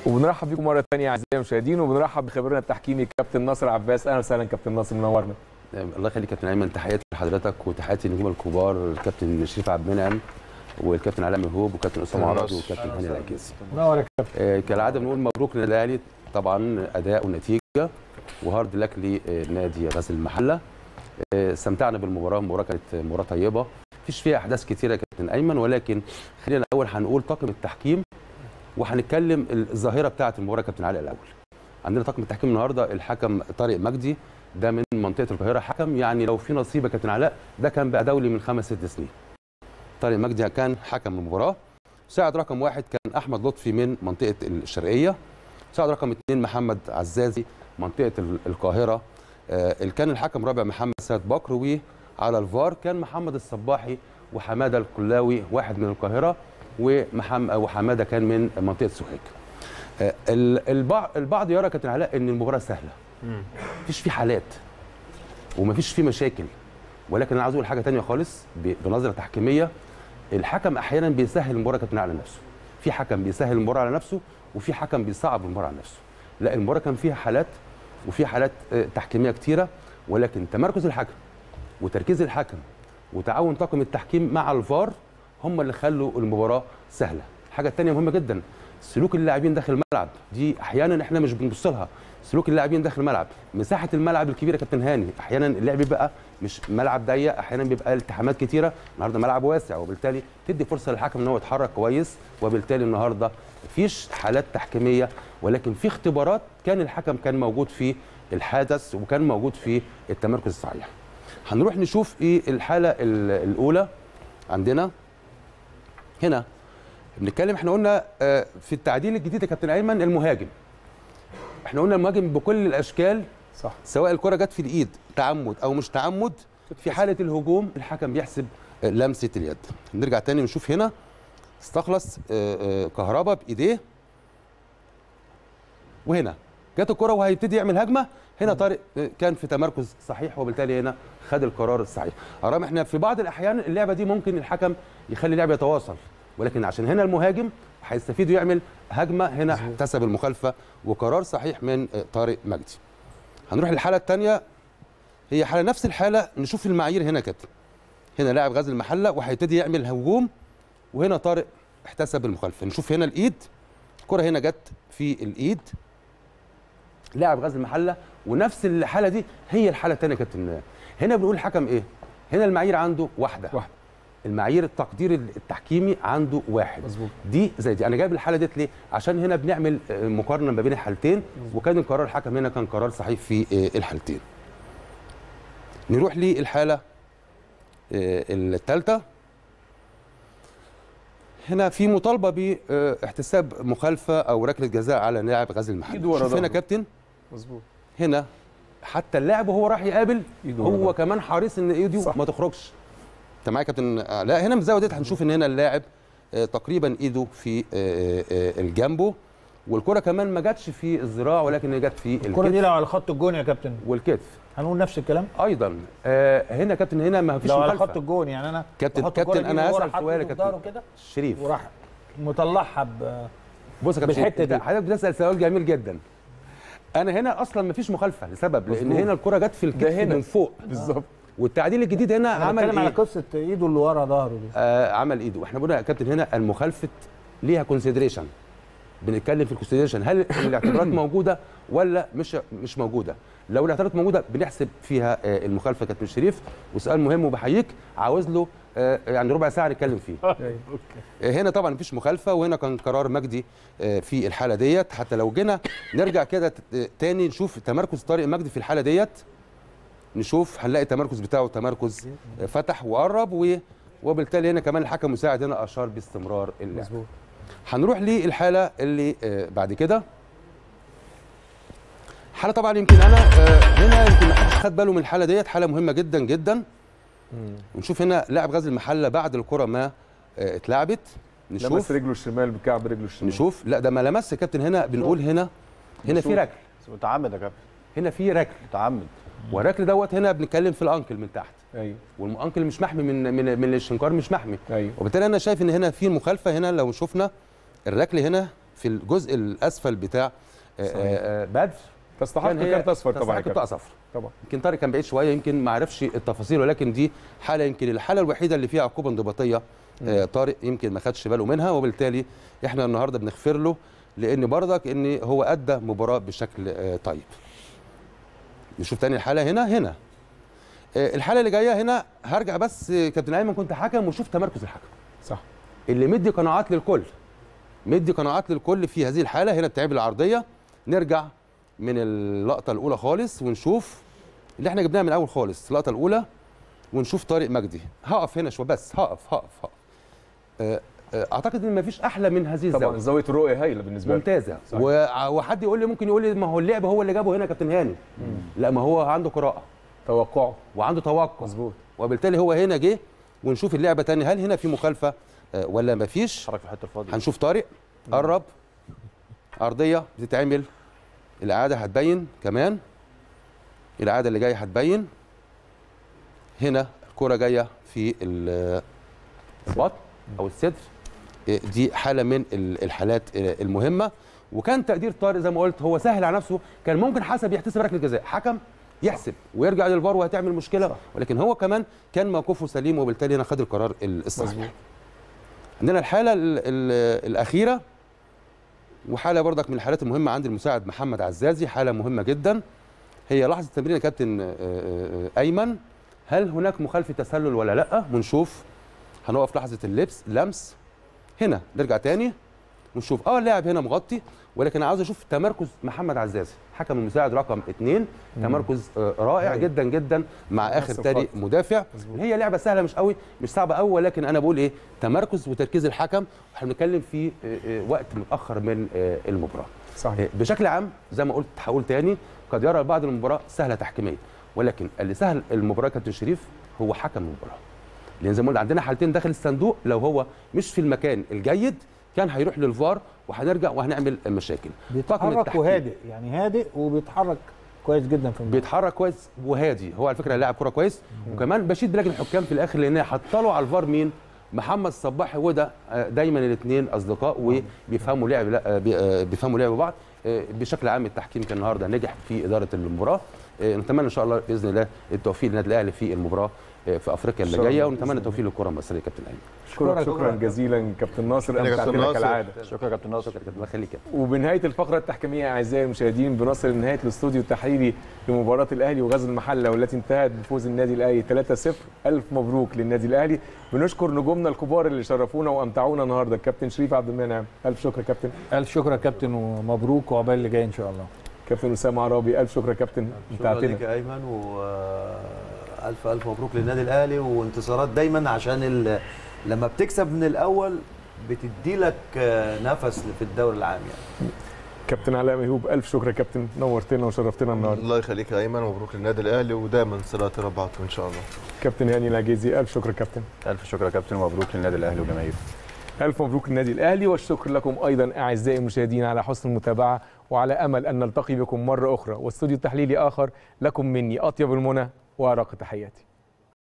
وبنرحب بيكم مره ثانيه اعزائي المشاهدين وبنرحب بخبيرنا التحكيمي كابتن ناصر عباس اهلا وسهلا كابتن ناصر منورنا الله يخليك كابتن ايمن تحياتي لحضرتك وتحياتي للنجوم الكبار الكابتن شريف عبد المنعم والكابتن علاء مهوب وكابتن اسامه عرض وكابتن هاني العكاسي منور يا كابتن آه، كالعاده بنقول مبروك للنادي الاهلي طبعا اداء ونتيجه وهارد لك لنادي غزل المحله آه، استمتعنا بالمباراه المباراه كانت مباراه طيبه مفيش فيها احداث كتيره يا كابتن ايمن ولكن خلينا الاول هنقول طاقم التحكيم وهنتكلم الظاهره بتاعه المباراه يا كابتن علي الاول عندنا طاقم التحكيم النهارده الحكم طارق مجدي ده من منطقه القاهره حكم يعني لو في نصيب يا كابتن علاء ده كان بقى دولي من خمس ست سنين طارق مجدي كان حكم المباراه مساعد رقم واحد كان احمد لطفي من منطقه الشرقيه مساعد رقم اثنين محمد عزازي منطقه ال- القاهره آه، اللي كان الحكم رابع محمد سيد بكر وعلى الفار كان محمد الصباحي وحماده الكلاوي واحد من القاهره ومحمد وحماده كان من منطقه سوهاج آه، ال- البعض البعض يرى كابتن علاء ان المباراه سهله مفيش في حالات ومفيش في مشاكل ولكن انا عاوز اقول حاجه تانية خالص ب- بنظره تحكيميه الحكم احيانا بيسهل المباراه كابتن على نفسه في حكم بيسهل المباراه على نفسه وفي حكم بيصعب المباراه على نفسه لا المباراه كان فيها حالات وفي حالات آه، تحكيميه كتيره ولكن تمركز الحكم وتركيز الحكم وتعاون طاقم التحكيم مع الفار هم اللي خلوا المباراه سهله الحاجه الثانيه مهمه جدا سلوك اللاعبين داخل الملعب دي احيانا احنا مش بنبص لها سلوك اللاعبين داخل الملعب مساحه الملعب الكبيره يا كابتن هاني احيانا اللعب بيبقى مش ملعب ضيق احيانا بيبقى التحامات كتيره النهارده ملعب واسع وبالتالي تدي فرصه للحكم ان هو يتحرك كويس وبالتالي النهارده مفيش حالات تحكيميه ولكن في اختبارات كان الحكم كان موجود في الحدث وكان موجود في التمركز الصحيح هنروح نشوف ايه الحاله ال- الاولى عندنا هنا بنتكلم احنا قلنا آه، في التعديل الجديد يا كابتن ايمن المهاجم احنا قلنا المهاجم بكل الاشكال صح سواء الكره جت في الايد تعمد او مش تعمد في حاله الهجوم الحكم بيحسب آه، لمسه اليد نرجع تاني نشوف هنا استخلص آه، آه، كهربا بايديه وهنا جت الكره وهيبتدي يعمل هجمه هنا طارق آه، كان في تمركز صحيح وبالتالي هنا خد القرار الصحيح ارام احنا في بعض الاحيان اللعبه دي ممكن الحكم يخلي اللعب يتواصل ولكن عشان هنا المهاجم هيستفيد ويعمل هجمه هنا احتسب المخالفه وقرار صحيح من آه، طارق مجدي هنروح للحاله الثانيه هي حاله نفس الحاله نشوف المعايير هنا كده هنا لاعب غزل المحله وهيبتدي يعمل هجوم وهنا طارق احتسب المخالفه نشوف هنا الايد الكره هنا جت في الايد لاعب غزل المحله ونفس الحاله دي هي الحاله الثانيه يا كابتن هنا بنقول الحكم ايه هنا المعايير عنده واحده واحدة. المعايير التقدير التحكيمي عنده واحد مظبوط دي زي دي انا جايب الحاله ديت ليه عشان هنا بنعمل آه، مقارنه ما بين الحالتين وكان القرار الحكم هنا كان قرار صحيح في آه، الحالتين نروح للحاله الثالثه هنا في مطالبه باحتساب مخالفه او ركله جزاء على لاعب غزل المحله إيده ورا شوف هنا ظهره. كابتن مظبوط هنا حتى اللاعب وهو راح يقابل إيده ورا هو ظهره. كمان حريص ان ايده صح. ما تخرجش انت معايا يا كابتن آه، لا هنا من الزاويه ديت هنشوف ان هنا اللاعب آه، تقريبا ايده في آه، آه، الجنبه والكره كمان ما جاتش في الذراع ولكن هي جت في الكره دي الكتف لو على خط الجون يا كابتن والكتف هنقول نفس الكلام ايضا آه، هنا يا كابتن هنا ما فيش لو على خط مخالفه الجون يعني انا كابتن- بحط الكرة كابتن، دي أنا من ورا، هسأل حاطط سؤال يا إيده في كابتن. ظهره كده شريف وراح مطلعها ب بص يا كابتن بالحتة أنت دي. حضرتك بتسال سؤال جميل جدا انا هنا اصلا ما فيش مخالفه لسبب لان مظبوط. هنا الكره جت في الكتف هنا. من فوق بالظبط والتعديل الجديد هنا انا عمل بتكلم على ايه قصه ايده اللي ورا ظهره دي آه عمل ايده احنا بنقول يا كابتن هنا المخالفه ليها كونسيدريشن بنتكلم في الكونسيدريشن هل الاعتبارات موجوده ولا مش مش موجوده لو الاعتبارات موجوده بنحسب فيها آه المخالفه كابتن شريف وسؤال مهم وبحييك عاوز له آه يعني ربع ساعه نتكلم فيه أيوة. آه، هنا طبعا مفيش مخالفه وهنا كان قرار مجدي آه، في الحاله ديت حتى لو جينا نرجع كده ت- تاني نشوف تمركز طارق مجدي في الحاله ديت نشوف هنلاقي التمركز بتاعه تمركز آه، فتح وقرب و وبالتالي هنا كمان الحكم المساعد هنا اشار باستمرار اللعب مظبوط هنروح للحاله اللي آه، بعد كده حاله طبعا يمكن انا آه، هنا يمكن ما حدش خد باله من الحاله ديت حاله مهمه جدا جدا ونشوف هنا لاعب غزل المحله بعد الكره ما آه، اتلعبت لمس نشوف رجله الشمال بكعب رجله الشمال نشوف لا ده ما لمس يا كابتن هنا بنقول هنا هنا في نشوف. ركل متعمد يا كابتن هنا في ركل متعمد والركل دوت هنا بنتكلم في الانكل من تحت ايوه والانكل مش محمي من من من الشنكار مش محمي ايوه وبالتالي انا شايف ان هنا في مخالفه هنا لو شفنا الركل هنا في الجزء الاسفل بتاع آه، آه، آه، بدر تستحق كان هي كارت اصفر طبعا يا تستحق كابتن. بطاقه صفر طبعا يمكن طارق كان بعيد شويه يمكن ما عرفش التفاصيل ولكن دي حاله يمكن الحاله الوحيده اللي فيها عقوبه انضباطيه آه، طارق يمكن ما خدش باله منها وبالتالي احنا النهارده بنغفر له لان برضك ان هو ادى مباراه بشكل آه، طيب نشوف تاني الحاله هنا هنا آه، الحاله اللي جايه هنا هرجع بس آه، كابتن ايمن كنت حكم وشوف تمركز الحكم صح اللي مدي قناعات للكل مدي قناعات للكل في هذه الحاله هنا بتعمل العرضيه نرجع من اللقطه الاولى خالص ونشوف اللي احنا جبناها من الاول خالص اللقطه الاولى ونشوف طارق مجدي هقف هنا شويه بس هقف هقف هقف آه، آه، اعتقد ان مفيش احلى من هذه طبعا الزاويه زاويه الرؤيه هايله بالنسبه لي ممتازه صحيح. وع- وحد يقول لي ممكن يقول لي ما هو اللعب هو اللي جابه هنا كابتن هاني لا ما هو عنده قراءه توقعه وعنده توقع مظبوط وبالتالي هو هنا جه ونشوف اللعبه تاني هل هنا في مخالفه آه، ولا مفيش حرك في الحته الفاضيه هنشوف طارق قرب ارضيه بتتعمل الاعاده هتبين كمان الاعاده اللي جايه هتبين هنا الكره جايه في ال- البطن او الصدر إيه، دي حاله من ال- الحالات آه، المهمه وكان تقدير طارق زي ما قلت هو سهل على نفسه كان ممكن حسب يحتسب ركله جزاء حكم يحسب ويرجع للفار وهتعمل مشكله ولكن هو كمان كان موقفه سليم وبالتالي هنا خد القرار ال- الصحيح عندنا الحاله ال ال الاخيره وحاله برضك من الحالات المهمه عند المساعد محمد عزازي حاله مهمه جدا هي لحظه تمرين يا كابتن آه، آه، آه، ايمن هل هناك مخالفه تسلل ولا لا ونشوف هنقف لحظه اللبس لمس هنا نرجع تاني ونشوف اه اللاعب هنا مغطي ولكن عاوز اشوف تمركز محمد عزازي حكم المساعد رقم اثنين تمركز آه، رائع هايل. جدا جدا مع اخر نفس تاني الخط. مدافع مظبوط. هي لعبه سهله مش قوي مش صعبه قوي ولكن انا بقول ايه تمركز وتركيز الحكم احنا بنتكلم في آه، آه، وقت متاخر من آه، المباراه صحيح آه، بشكل عام زي ما قلت هقول تاني قد يرى البعض المباراه سهله تحكيميا ولكن اللي سهل المباراه يا كابتن شريف هو حكم المباراه لان زي ما قلنا عندنا حالتين داخل الصندوق لو هو مش في المكان الجيد كان هيروح للفار وهنرجع وهنعمل مشاكل طاقم بيتحرك التحكيم. وهادئ يعني هادئ وبيتحرك كويس جدا في الملعب بيتحرك كويس وهادي هو على فكره لاعب كوره كويس وكمان بشيد بلجنه الحكام في الاخر لان حط له على الفار مين محمد صباحي وده آه، دايما الاثنين اصدقاء وبيفهموا لعب لا آه، بي- آه، بيفهموا لعب بعض آه، بشكل عام التحكيم كان النهارده نجح في اداره المباراه آه، نتمنى ان شاء الله باذن الله التوفيق للنادي الاهلي في المباراه آه، في افريقيا اللي إن شاء الله جايه بإذن ونتمنى الله. التوفيق للكره المصريه يا كابتن ايمن اشكرك شكرا جزيلا كابتن ناصر يا كابتن امتعتنا ناصر. كالعاده شكرا يا كابتن ناصر الله يخليك يا كابتن. وبنهايه الفقره التحكيميه اعزائي المشاهدين بنصل لنهايه الاستوديو التحليلي لمباراه الاهلي وغزل المحله والتي انتهت بفوز النادي الاهلي 3-0 الف مبروك للنادي الاهلي بنشكر نجومنا الكبار اللي شرفونا وامتعونا النهارده الكابتن شريف عبد المنعم الف شكر يا كابتن الف شكر يا كابتن ومبروك وعقبال اللي جاي ان شاء الله كابتن اسامه عرابي الف شكر يا كابتن شكرا لك امتعتنا يا ايمن والف الف مبروك للنادي الاهلي وانتصارات دايما عشان ال... لما بتكسب من الاول بتدي لك نفس في الدوري العام يعني كابتن علاء ميهوب الف شكر يا كابتن نورتنا وشرفتنا النهارده الله يخليك يا ايمن مبروك للنادي الاهلي ودايما صلاه ربعكم ان شاء الله كابتن هاني العجيزي الف شكر يا كابتن الف شكر يا كابتن ومبروك للنادي الاهلي وجماهيره ألف مبروك للنادي الأهلي والشكر لكم أيضا أعزائي المشاهدين على حسن المتابعة وعلى أمل أن نلتقي بكم مرة أخرى واستوديو تحليلي آخر لكم مني أطيب المنى وأرق تحياتي